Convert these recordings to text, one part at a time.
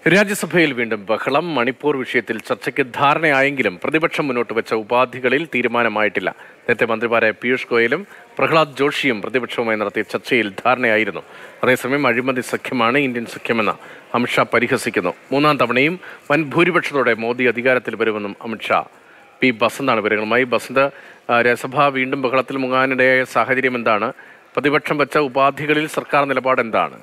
രാജ്യസഭയിൽ വീണ്ടും ബഹളം മണിപ്പൂർ വിഷയത്തിൽ ചർച്ചയ്ക്ക് ധാരണയായെങ്കിലും പ്രതിപക്ഷം മുന്നോട്ട് വെച്ച ഉപാധികളിൽ തീരുമാനമായിട്ടില്ല നേരത്തെ മന്ത്രിമാരായ പീയൂഷ് ഗോയലും പ്രഹ്ലാദ് ജോഷിയും പ്രതിപക്ഷവുമായി നടത്തിയ ചർച്ചയിൽ ധാരണയായിരുന്നു അതേസമയം അഴിമതി സഖ്യമാണ് ഇന്ത്യൻ സഖ്യമെന്ന് അമിത്ഷാ പരിഹസിക്കുന്നു മൂന്നാം തവണയും വൻ ഭൂരിപക്ഷത്തോടെ മോദി അധികാരത്തിൽ വരുമെന്നും അമിത്ഷാ പി ബസന്താണ് വിവരങ്ങളുമായി ബസന്ത് ആ, രാജ്യസഭ വീണ്ടും ബഹളത്തിൽ മുങ്ങാനിടയായ സാഹചര്യം എന്താണ് പ്രതിപക്ഷം വെച്ച ഉപാധികളിൽ സർക്കാർ നിലപാട് എന്താണ്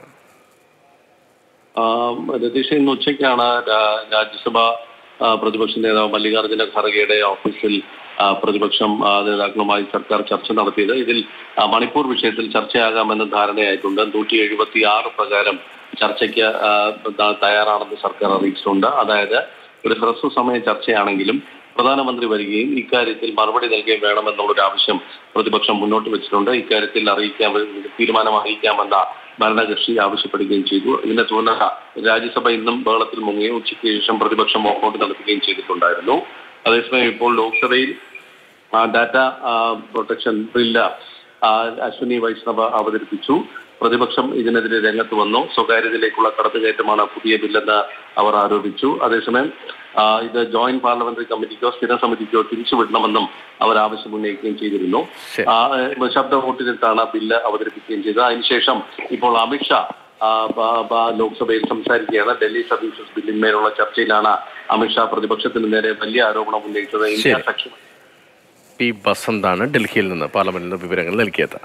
ആം, രതീഷ് ഇന്ന് ഉച്ചയ്ക്കാണ് രാ- രാജ്യസഭ ആ, പ്രതിപക്ഷ നേതാവ് മല്ലികാർജ്ജുന ഖർഗെയുടെ ഓഫീസിൽ ആ, പ്രതിപക്ഷം ആ, നേതാക്കളുമായി സർക്കാർ ചർച്ച നടത്തിയത് ഇതിൽ ആ, മണിപ്പൂർ വിഷയത്തിൽ ചർച്ചയാകാമെന്ന് ധാരണയായിട്ടുണ്ട് നൂറ്റി എഴുപത്തി ആറ് പ്രകാരം ചർച്ചയ്ക്ക് ആ, ത- തയ്യാറാണെന്ന് സർക്കാർ അറിയിച്ചിട്ടുണ്ട് അതായത് ഒരു ഹ്രസ്വ സമയ ചർച്ചയാണെങ്കിലും പ്രധാനമന്ത്രി വരികയും ഇക്കാര്യത്തിൽ മറുപടി നൽകുകയും വേണമെന്നുള്ളൊരു ആവശ്യം പ്രതിപക്ഷം മുന്നോട്ട് വെച്ചിട്ടുണ്ട് ഇക്കാര്യത്തിൽ അറിയിക്കാൻ തീരുമാനം അറിയിക്കാമെന്ന ഭരണകക്ഷി ആവശ്യപ്പെടുകയും ചെയ്തു ഇതിനെ തുടർന്ന് രാജ്യസഭ ഇന്നും ബഹളത്തിൽ മുങ്ങുകയും ഉച്ചയ്ക്ക് ശേഷം പ്രതിപക്ഷം വോക്കൌട്ട് നടത്തുകയും ചെയ്തിട്ടുണ്ടായിരുന്നു അതേസമയം ഇപ്പോൾ ലോക്സഭയിൽ ആ, ഡാറ്റ ആ, പ്രൊട്ടക്ഷൻ ബില്ല് ആ, അശ്വിനി വൈഷ്ണവ അവതരിപ്പിച്ചു പ്രതിപക്ഷം ഇതിനെതിരെ രംഗത്ത് വന്നു സ്വകാര്യതയിലേക്കുള്ള കടന്നുകയറ്റമാണ് പുതിയ ബില്ലെന്ന് അവർ ആരോപിച്ചു അതേസമയം ആ, ഇത് ജോയിന്റ് പാർലമെന്ററി കമ്മിറ്റിക്കോ സ്ഥിര സമിതിക്കോ തിരിച്ചുവിടണമെന്നും അവർ ആവശ്യം ഉന്നയിക്കുകയും ചെയ്തിരുന്നു ശരി. ആ, ഏഹ്, ശബ്ദ വോട്ടിനിട്ടാണ് ബില്ല് അവതരിപ്പിക്കുകയും ചെയ്തത് അതിനുശേഷം ഇപ്പോൾ അമിത്ഷാ ആ, ബ- ബ- ലോക്സഭയിൽ സംസാരിക്കുകയാണ് ഡൽഹി സർവീസസ് ബില്ലിന്മേലുള്ള ചർച്ചയിലാണ് അമിത്ഷാ പ്രതിപക്ഷത്തിന് നേരെ വലിയ ആരോപണം ഉന്നയിച്ചത് ഇന്ത്യ ശരി. സഖ്യം പി ബസന്താണ് ഡൽഹിയിൽ നിന്ന് പാർലമെന്റിൽ നിന്ന് വിവരങ്ങൾ നൽകിയത്